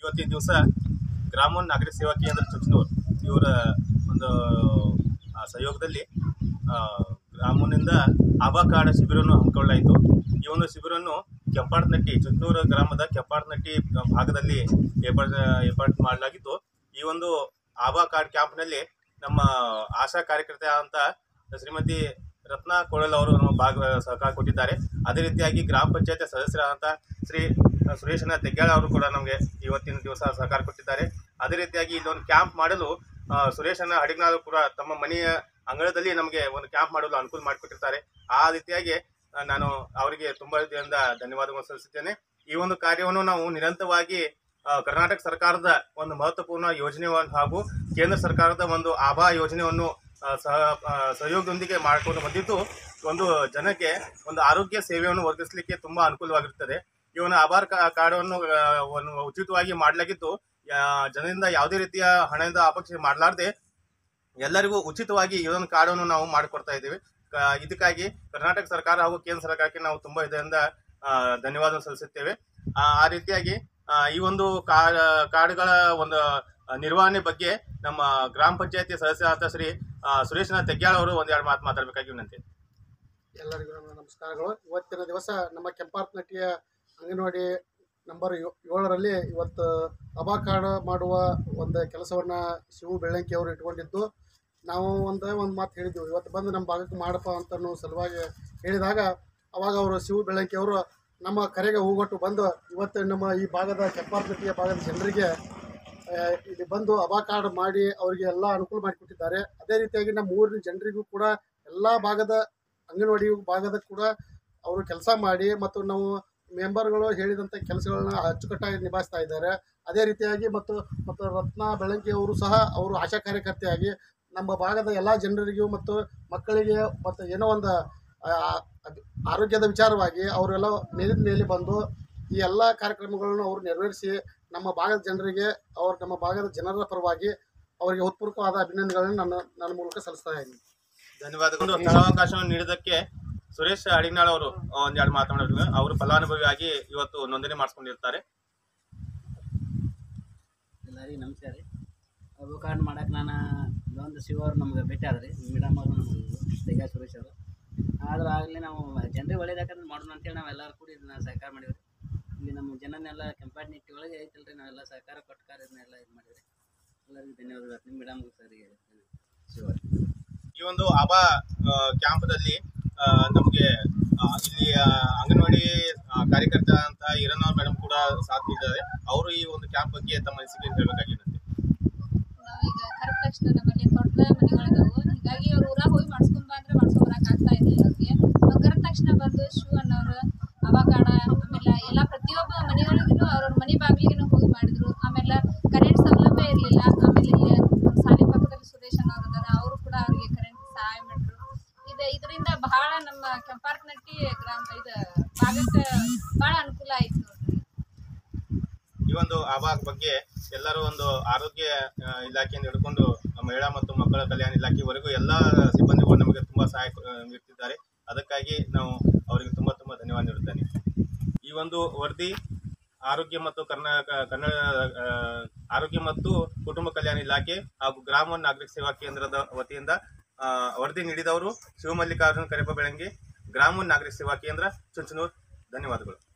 ಇವತ್ತಿನ ದಿವಸ ಗ್ರಾಮೀಣ ನಾಗರಿಕ ಸೇವಾ ಕೇಂದ್ರ ಚುಚ್ಚನೂರು ಇವರ ಒಂದು ಆ, ಸಹಯೋಗದಲ್ಲಿ ಆ, ಗ್ರಾಮೀಣದಿಂದ ಆಬಾ ಕಾರ್ಡ್ ಶಿಬಿರವನ್ನು ಹಮ್ಮಿಕೊಳ್ಳಲಾಯಿತು ಈ ಒಂದು ಶಿಬಿರವನ್ನು ಕೆಂಪಾಡ್ನಟ್ಟಿ ಚುಚ್ಚನೂರು ಗ್ರಾಮದ ಕೆಂಪಾಡ್ನಟ್ಟಿ ಭಾಗದಲ್ಲಿ ಏರ್ಪಾಡು ಏರ್ಪಾಡು ಮಾಡಲಾಗಿದ್ದು ಈ ಒಂದು ಆಬಾ ಕಾರ್ಡ್ ಕ್ಯಾಂಪ್ನಲ್ಲಿ ನಮ್ಮ ಆಶಾ ಕಾರ್ಯಕರ್ತೆ ಅಂತ ಶ್ರೀಮತಿ ರತ್ನಾ ಕೋಳಲ್ ಅವರು ನಮ್ಮ ಭಾಗ ಸಹಕಾರ ಕೊಟ್ಟಿದ್ದಾರೆ ಅದೇ ರೀತಿಯಾಗಿ ಗ್ರಾಮ ಪಂಚಾಯತ್ ಸದಸ್ಯರಾದಂಥ ಶ್ರೀ ಸುರೇಶನ ತೆಗ್ಯಾಳ ಅವರು ಕೂಡ ನಮಗೆ ಇವತ್ತಿನ ದಿವಸ ಸಹಕಾರ ಕೊಟ್ಟಿದ್ದಾರೆ ಅದೇ ರೀತಿಯಾಗಿ ಇಲ್ಲೊಂದು ಕ್ಯಾಂಪ್ ಮಾಡಲು ಆ, ಸುರೇಶನ ಹಡಿಗ್ನಾಳು ಕೂಡ ತಮ್ಮ ಮನೆಯ ಅಂಗಳದಲ್ಲಿ ನಮಗೆ ಒಂದು ಕ್ಯಾಂಪ್ ಮಾಡಲು ಅನುಕೂಲ ಮಾಡಿಕೊಟ್ಟಿರ್ತಾರೆ ಆ ರೀತಿಯಾಗಿ ಆ, ನಾನು ಅವರಿಗೆ ತುಂಬ ರೀತಿಯಿಂದ ಧನ್ಯವಾದಗಳು ಸಲ್ಲಿಸುತ್ತೇನೆ ಈ ಒಂದು ಕಾರ್ಯವನ್ನು ನಾವು ನಿರಂತರವಾಗಿ ಆ, ಕರ್ನಾಟಕ ಸರ್ಕಾರದ ಒಂದು ಮಹತ್ವಪೂರ್ಣ ಯೋಜನೆಯನ್ನು ಹಾಗೂ ಕೇಂದ್ರ ಸರ್ಕಾರದ ಒಂದು ಆಭಾ ಯೋಜನೆಯನ್ನು ಆ, ಸಹ ಆ, ಸಹಯೋಗದೊಂದಿಗೆ ಮಾಡಿಕೊಂಡು ಬಂದಿದ್ದು ಒಂದು ಜನಕ್ಕೆ ಒಂದು ಆರೋಗ್ಯ ಸೇವೆಯನ್ನು ಒದಗಿಸಲಿಕ್ಕೆ ತುಂಬಾ ಅನುಕೂಲವಾಗಿರುತ್ತದೆ ಈ ಒಂದು ಆಧಾರ್ ಕಾ- ಕಾರ್ಡನ್ನು ಆ, ಒಂದು ಉಚಿತವಾಗಿ ಮಾಡಲಾಗಿದ್ದು ಯಾ- ಜನರಿಂದ ಯಾವುದೇ ರೀತಿಯ ಹಣದಿಂದ ಅಪೇಕ್ಷೆ ಮಾಡಲಾರ್ದೆ ಎಲ್ಲರಿಗೂ ಉಚಿತವಾಗಿ ಈ ಒಂದು ಕಾರ್ಡನ್ನು ನಾವು ಮಾಡಿಕೊಡ್ತಾ ಇದ್ದೀವಿ ಕ- ಇದಕ್ಕಾಗಿ ಕರ್ನಾಟಕ ಸರ್ಕಾರ ಹಾಗೂ ಕೇಂದ್ರ ಸರ್ಕಾರಕ್ಕೆ ನಾವು ತುಂಬಾ ಇದರಿಂದ ಆ, ಧನ್ಯವಾದ ಸಲ್ಲಿಸುತ್ತೇವೆ ಆ ಆ ರೀತಿಯಾಗಿ ಆ, ಈ ಒಂದು ಕಾ- ಕಾರ್ಡ್ಗಳ ಒಂದು ಆ, ನಿರ್ವಹಣೆ ಬಗ್ಗೆ ನಮ್ಮ ಗ್ರಾಮ ಪಂಚಾಯತಿ ಸದಸ್ಯರಾದ ಶ್ರೀ ಆ, ಸುರೇಶನ ತೆಗ್ಯಾಳ್ ಅವರು ಒಂದೆರಡು ಮಾತು ಮಾತಾಡಬೇಕಾಗಿ ವಿನಂತಿ ಎಲ್ಲರಿಗೂ ನನ್ನ ನಮಸ್ಕಾರಗಳು ಇವತ್ತಿನ ದಿವಸ ನಮ್ಮ ಕೆಂಪಾರ್ನಟ್ಟಿಯ ಅಂಗನವಾಡಿ ನಂಬರ್ ಯೋ- ಏಳರಲ್ಲಿ ಇವತ್ತು ಅಬಾ ಕಾರ್ಡ್ ಮಾಡುವ ಒಂದು ಕೆಲಸವನ್ನು ಶಿವು ಬೆಳ್ಳಂಕಿ ಅವರು ಇಟ್ಕೊಂಡಿದ್ದು ನಾವು ಒಂದೇ ಒಂದು ಮಾತು ಹೇಳಿದ್ವಿ ಇವತ್ತು ಬಂದು ನಮ್ಮ ಭಾಗಕ್ಕೆ ಮಾಡಪ್ಪ ಅಂತ ಅನ್ನೋ ಸಲುವಾಗಿ ಹೇಳಿದಾಗ ಅವಾಗ ಅವರು ಶಿವು ಬೆಳ್ಳಂಕಿ ಅವರು ನಮ್ಮ ಕರೆಗೆ ಹೂಗೊಟ್ಟು ಬಂದು ಇವತ್ತು ನಮ್ಮ ಈ ಭಾಗದ ಕೆಂಪಾರ್ನಟ್ಟಿಯ ಭಾಗದ ಜನರಿಗೆ ಆ, ಇಲ್ಲಿ ಬಂದು ಅಬಾ ಕಾರ್ಡ್ ಮಾಡಿ ಅವರಿಗೆ ಎಲ್ಲ ಅನುಕೂಲ ಮಾಡಿಕೊಟ್ಟಿದ್ದಾರೆ ಅದೇ ರೀತಿಯಾಗಿ ನಮ್ಮ ಊರಿನ ಜನರಿಗೂ ಕೂಡ ಎಲ್ಲ ಭಾಗದ ಅಂಗನವಾಡಿ ಭಾಗದ ಕೂಡ ಅವರು ಕೆಲಸ ಮಾಡಿ ಮತ್ತು ನಾವು ಮೆಂಬರ್ಗಳು ಹೇಳಿದಂಥ ಕೆಲಸಗಳನ್ನ ಅಚ್ಚುಕಟ್ಟಾಗಿ ನಿಭಾಯಿಸ್ತಾ ಇದ್ದಾರೆ ಅದೇ ರೀತಿಯಾಗಿ ಮತ್ತು ಮತ್ತು ರತ್ನ ಬೆಳಂಕಿ ಅವರು ಸಹ ಅವರು ಆಶಾ ಕಾರ್ಯಕರ್ತೆಯಾಗಿ ನಮ್ಮ ಭಾಗದ ಎಲ್ಲ ಜನರಿಗೂ ಮತ್ತು ಮಕ್ಕಳಿಗೆ ಮತ್ತು ಏನೋ ಒಂದು ಆ, ಅದ್- ಆರೋಗ್ಯದ ವಿಚಾರವಾಗಿ ಅವರೆಲ್ಲ ಮೇಲಿನ ಮೇಲೆ ಬಂದು ಈ ಎಲ್ಲ ಕಾರ್ಯಕ್ರಮಗಳನ್ನು ಅವರು ನೆರವೇರಿಸಿ ನಮ್ಮ ಭಾಗದ ಜನರಿಗೆ ಅವ್ರ ನಮ್ಮ ಭಾಗದ ಜನರ ಪರವಾಗಿ ಅವರಿಗೆ ಉತ್ಪೂರ್ವಕವಾದ ಅಭಿನಂದನೆಗಳನ್ನು ನನ್ನ ನನ್ನ ಮೂಲಕ ಸಲ್ಲಿಸ್ತಾ ಇದ್ದೀನಿ ಧನ್ಯವಾದಗಳು ಸ್ಥಳಾವಕಾಶವನ್ನು ನೀಡಿದ್ದಕ್ಕೆ ಸುರೇಶ್ ಅಡಿನಾಳ್ ಅವರು ಒಂದೆರಡು ಮಾತನಾಡಿದ್ರು ಅವರು ಫಲಾನುಭವಿಯಾಗಿ ಇವತ್ತು ನೋಂದಣಿ ಮಾಡಿಸ್ಕೊಂಡಿರ್ತಾರೆ ಎಲ್ಲರಿಗೂ ನಮಸ್ಕಾರ ರೀ ಅವು ಕಾರ್ಡ್ ಮಾಡಕ್ಕೆ ನಾನು ಒಂದು ಶಿವ ಅವ್ರು ನಮ್ಗೆ ಭೇಟಿ ಆದ್ರಿ ಮೇಡಮ್ ಅವರು ನಮ್ಗೆ ತೆಗ ಸುರೇಶ್ ಅವರು ಆದ್ರೆ ಆಗಲಿ ನಾವು ಜನರಿಗೆ ಒಳ್ಳೇದಾಕಂದ್ರೆ ಮಾಡೋಣ ಅಂತೇಳಿ ನಾವೆಲ್ಲರೂ ಕೂಡಿ ಇದನ್ನ ಸಹಕಾರ ಮಾಡಿವ್ರಿ ಇಲ್ಲಿ ನಮ್ಮ ಜನನೆಲ್ಲ ಕೆಂಪಾಟ್ನಿಟ್ಟಿ ಒಳಗೆ ಐತಲ್ರಿ ನಾವೆಲ್ಲ ಸಹಕಾರ ಕೊಟ್ಟಾರ ಇದನ್ನೆಲ್ಲ ಇದು ಮಾಡಿವ್ರಿ ಎಲ್ಲರಿಗೂ ಧನ್ಯವಾದಗಳು ನಿಮ್ಮ ಮೇಡಮ್ಗೂ ಸರಿಗೆ ಶಿವ ಈ ಒಂದು ಆಬಾ ಕ್ಯಾಂಪ್ದಲ್ಲಿ ನಮಗೆ ಇಲ್ಲಿ ಆ, ಅಂಗನವಾಡಿ ಆ, ಕಾರ್ಯಕರ್ತ ಅಂತ ಇರಣ್ಣ ಮೇಡಮ್ ಕೂಡ ಸಾಥ್ ನೀಡಿದ್ದಾರೆ ಅವರು ಈ ಒಂದು ಕ್ಯಾಂಪ್ ಬಗ್ಗೆ ತಮ್ಮ ಅನಿಸಿಕೆ ಹೇಳಬೇಕಾಗಿದೆ ನಾವೀಗ ಕರೆದ ತಕ್ಷಣ ನಮ್ಮಲ್ಲಿ ದೊಡ್ಡ ಮನೆಗಳಿದಾವು ಹೀಗಾಗಿ ಅವ್ರ ಊರಾಗ ಹೋಗಿ ಮಾಡ್ಸ್ಕೊಂಡ್ ಬಾ ಅಂದ್ರೆ ಮಾಡ್ಸ್ಕೊಂಡ್ ಬರಕ್ ಆಗ್ತಾ ಇರ್ಲಿಲ್ಲ ಅವ್ರಿಗೆ ನಾವು ಕರೆದ ತಕ್ಷಣ ಬಂದು ಶೂ ಅನ್ನೋರು ಅವಾಕಾಡ ಆಮೇಲೆ ಎಲ್ಲ ಪ್ರತಿಯೊಬ್ಬ ಮನೆಗಳಿಗೂ ಅವ್ರವ್ರ ಮನೆ ಬಾಗಿಲಿಗೂ ಹೋಗಿ ಮಾಡಿದ್ರು ಆಮೇಲೆ ಕರೆಂಟ್ ಸೌಲಭ್ಯ ಇರಲಿಲ್ಲ ಆಮೇಲೆ ಇಲ್ಲಿ ನಮ್ಮ ಶಾಲೆ ಪಕ್ಕದಲ್ಲಿ ಸುರೇಶ್ ಅನ್ನೋರು ಅದಾರ ಅವರು ಕೂಡ ಅವ್ರಿಗೆ ಕರೆಂಟ್ ಸಹಾಯ ಮಾಡಿದ್ರು ಇದು ಇದರಿಂದ ಬಹಳ ನಮ್ಮ ಕೆಂಪಾರ್ಕನಟ್ಟಿ ಗ್ರಾಮ ಇದು ಭಾಗಕ್ಕೆ ಬಹಳ ಅನುಕೂಲ ಆಯ್ತು ನೋಡ್ರಿ ಈ ಒಂದು ಆಬಾ ಬಗ್ಗೆ ಎಲ್ಲರೂ ಒಂದು ಆರೋಗ್ಯ ಆ, ಇಲಾಖೆಯಿಂದ ಹಿಡ್ಕೊಂಡು ಮಹಿಳಾ ಮತ್ತು ಮಕ್ಕಳ ಕಲ್ಯಾಣ ಇಲಾಖೆವರೆಗೂ ಎಲ್ಲ ಸಿಬ್ಬಂದಿಗಳು ನಮಗೆ ತುಂಬಾ ಸಹಾಯ ಆ, ನೀಡ್ತಿದ್ದಾರೆ ಅದಕ್ಕಾಗಿ ನಾವು ಅವರಿಗೆ ತುಂಬಾ ತುಂಬಾ ಧನ್ಯವಾದ ನೀಡುತ್ತೇನೆ ಈ ಒಂದು ವರದಿ ಆರೋಗ್ಯ ಮತ್ತು ಕರ್ನಾಟಕ ಕನ್ನಡ ಆ, ಆರೋಗ್ಯ ಮತ್ತು ಕುಟುಂಬ ಕಲ್ಯಾಣ ಇಲಾಖೆ ಹಾಗೂ ಗ್ರಾಮ ನಾಗರಿಕ ಸೇವಾ ಕೇಂದ್ರದ ವತಿಯಿಂದ ಆ, ವರದಿ ನೀಡಿದವರು ಶಿವಮಲ್ಲಿಕಾರ್ಜುನ ಕರೆಪ ಬೆಳಂಗಿ ಗ್ರಾಮ ನಾಗರಿಕ ಸೇವಾ ಕೇಂದ್ರ ಚುಂಚನೂರು ಧನ್ಯವಾದಗಳು